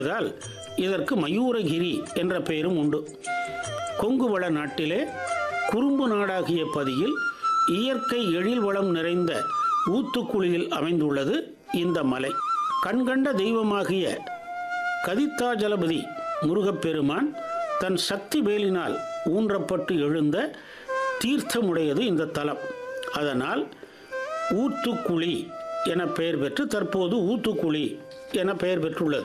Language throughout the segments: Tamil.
என்பதால் இதற்கு மயூரகிரி என்ற பெயரும் உண்டு கொங்கு வள நாட்டிலே குறும்பு நாடாகிய பதியில் இயற்கை எழில் வளம் நிறைந்த ஊத்துக்குழியில் அமைந்துள்ளது இந்த மலை கண்கண்ட தெய்வமாகிய கதித்தாஜலபதி முருகப்பெருமான் தன் சக்தி வேலினால் ஊன்றப்பட்டு எழுந்த தீர்த்தமுடையது இந்த தலம் அதனால் ஊத்துக்குழி என பெயர் பெற்று தற்போது ஊத்துக்குழி என பெயர் பெற்றுள்ளது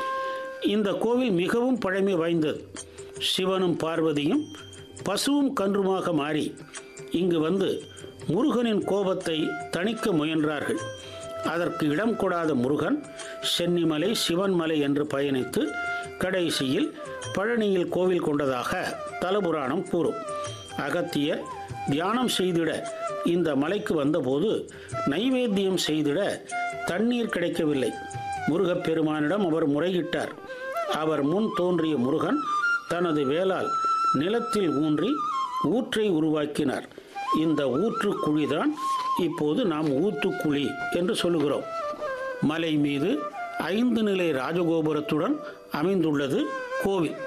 இந்த கோவில் மிகவும் பழமை வாய்ந்தது சிவனும் பார்வதியும் பசுவும் கன்றுமாக மாறி இங்கு வந்து முருகனின் கோபத்தை தணிக்க முயன்றார்கள் அதற்கு இடம் கொடாத முருகன் சென்னிமலை சிவன்மலை என்று பயணித்து கடைசியில் பழனியில் கோவில் கொண்டதாக தலபுராணம் கூறும் அகத்தியர் தியானம் செய்திட இந்த மலைக்கு வந்தபோது நைவேத்தியம் செய்திட தண்ணீர் கிடைக்கவில்லை முருகப்பெருமானிடம் அவர் முறையிட்டார் அவர் முன் தோன்றிய முருகன் தனது வேலால் நிலத்தில் ஊன்றி ஊற்றை உருவாக்கினார் இந்த ஊற்று குழிதான் இப்போது நாம் ஊத்துக்குழி என்று சொல்லுகிறோம் மலை மீது ஐந்து நிலை ராஜகோபுரத்துடன் அமைந்துள்ளது கோவில்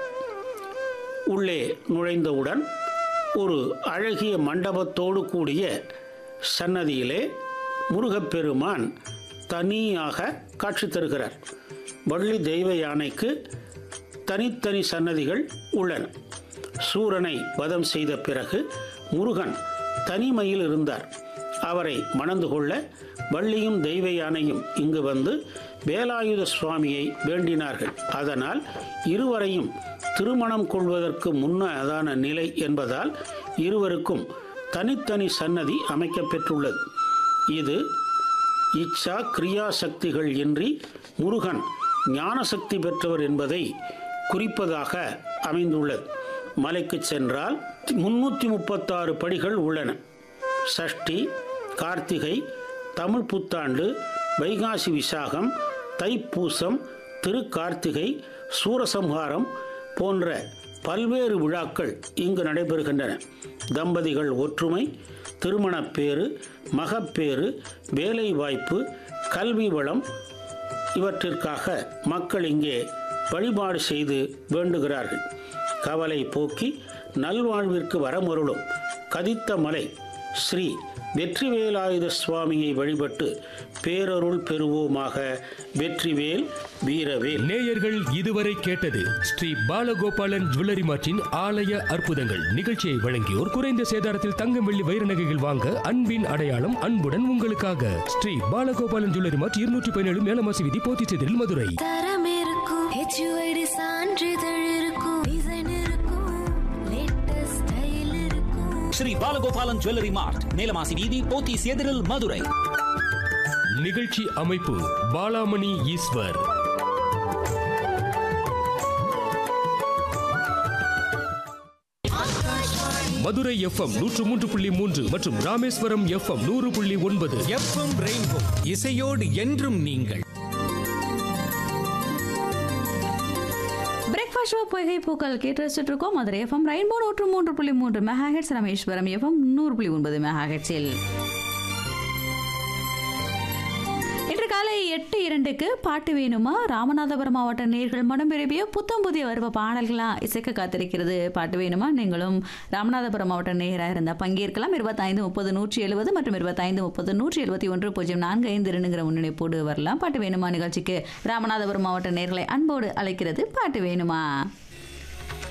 உள்ளே நுழைந்தவுடன் ஒரு அழகிய மண்டபத்தோடு கூடிய சன்னதியிலே முருகப்பெருமான் தனியாக காட்சி தருகிறார் வள்ளி தெய்வ யானைக்கு தனித்தனி சன்னதிகள் உள்ளன சூரனை வதம் செய்த பிறகு முருகன் தனிமையில் இருந்தார் அவரை மணந்து கொள்ள வள்ளியும் தெய்வ யானையும் இங்கு வந்து வேலாயுத சுவாமியை வேண்டினார்கள் அதனால் இருவரையும் திருமணம் கொள்வதற்கு முன்னதான நிலை என்பதால் இருவருக்கும் தனித்தனி சன்னதி அமைக்கப்பெற்றுள்ளது இது இச்சா கிரியா சக்திகள் இன்றி முருகன் ஞான சக்தி பெற்றவர் என்பதை குறிப்பதாக அமைந்துள்ளது மலைக்கு சென்றால் முன்னூற்றி முப்பத்தாறு படிகள் உள்ளன சஷ்டி கார்த்திகை தமிழ் புத்தாண்டு வைகாசி விசாகம் தைப்பூசம் திருக்கார்த்திகை சூரசம்ஹாரம் போன்ற பல்வேறு விழாக்கள் இங்கு நடைபெறுகின்றன தம்பதிகள் ஒற்றுமை திருமணப்பேறு மகப்பேறு வேலைவாய்ப்பு கல்வி வளம் இவற்றிற்காக மக்கள் இங்கே வழிபாடு செய்து வேண்டுகிறார்கள் கவலை போக்கி நல்வாழ்விற்கு வரமருளும் கதித்த மலை ஸ்ரீ வெற்றிவேலாயுத சுவாமியை வழிபட்டு பேரருள் பெறுவோமாக வெற்றிவேல் வீரவேல் நேயர்கள் இதுவரை கேட்டது ஸ்ரீ பாலகோபாலன் ஜுவல்லரி மார்ட்டின் ஆலய அற்புதங்கள் நிகழ்ச்சியை வழங்கியோர் குறைந்த சேதாரத்தில் தங்கம் வெள்ளி வைர நகைகள் வாங்க அன்பின் அடையாளம் அன்புடன் உங்களுக்காக ஸ்ரீ பாலகோபாலன் ஜுவல்லரி மார்ட் இருநூற்றி பதினேழு மேலமாசி விதி போத்திச்செதில் மதுரை தரம் இருக்கும் ஹெச்யூஐடி சான்றிதழ் இருக்கும் டிசைன் இருக்கும் லேட்டஸ்ட் ஸ்டைல் இருக்கும் ஸ்ரீ பாலகோபாலன் ஜுவல்லரி மார்ட் மேலமாசி வீதி போத்தீஸ் எதிரில் மதுரை நிகழ்ச்சி அமைப்பு பாலாமணி ஈஸ்வர் மதுரை எஃப்எம் நூற்று மூன்று புள்ளி மூன்று மற்றும் ராமேஸ்வரம் எஃப்எம் நூறு புள்ளி ஒன்பது எஃப்எம் ரெயின்போ இசையோடு என்றும் நீங்கள் பிரேக்ஃபாஸ்ட் ஷோ பொய்கை பூக்கள் கேட்டு ரசிச்சுட்டு இருக்கோம் மதுரை எஃப்எம் ரெயின்போ நூற்று மூன்று புள்ளி மூன்று மெகா ஹெட்ஸ் ராமேஸ்வரம் எஃப்எம் நூறு புள்ளி ஒன்பது மெகா ஹெட்ஸில் இன்று காலை எட்டு இரண்டுக்கு பாட்டு வேணுமா ராமநாதபுரம் மாவட்ட நேர்கள் மனம் விரும்பிய புத்தம் புதிய வருவ பாடல்களாக இசைக்க காத்திருக்கிறது பாட்டு வேணுமா நீங்களும் ராமநாதபுரம் மாவட்ட நேராக இருந்தால் பங்கேற்கலாம் இருபத்தைந்து முப்பது நூற்றி எழுபது மற்றும் இருபத்தைந்து முப்பது நூற்றி எழுபத்தி ஒன்று பூஜ்ஜியம் நான்கு ஐந்து இரண்டுங்கிற முன்னிணைப்போடு வரலாம் பாட்டு வேணுமா நிகழ்ச்சிக்கு ராமநாதபுரம் மாவட்ட நேர்களை அன்போடு அழைக்கிறது பாட்டு வேணுமா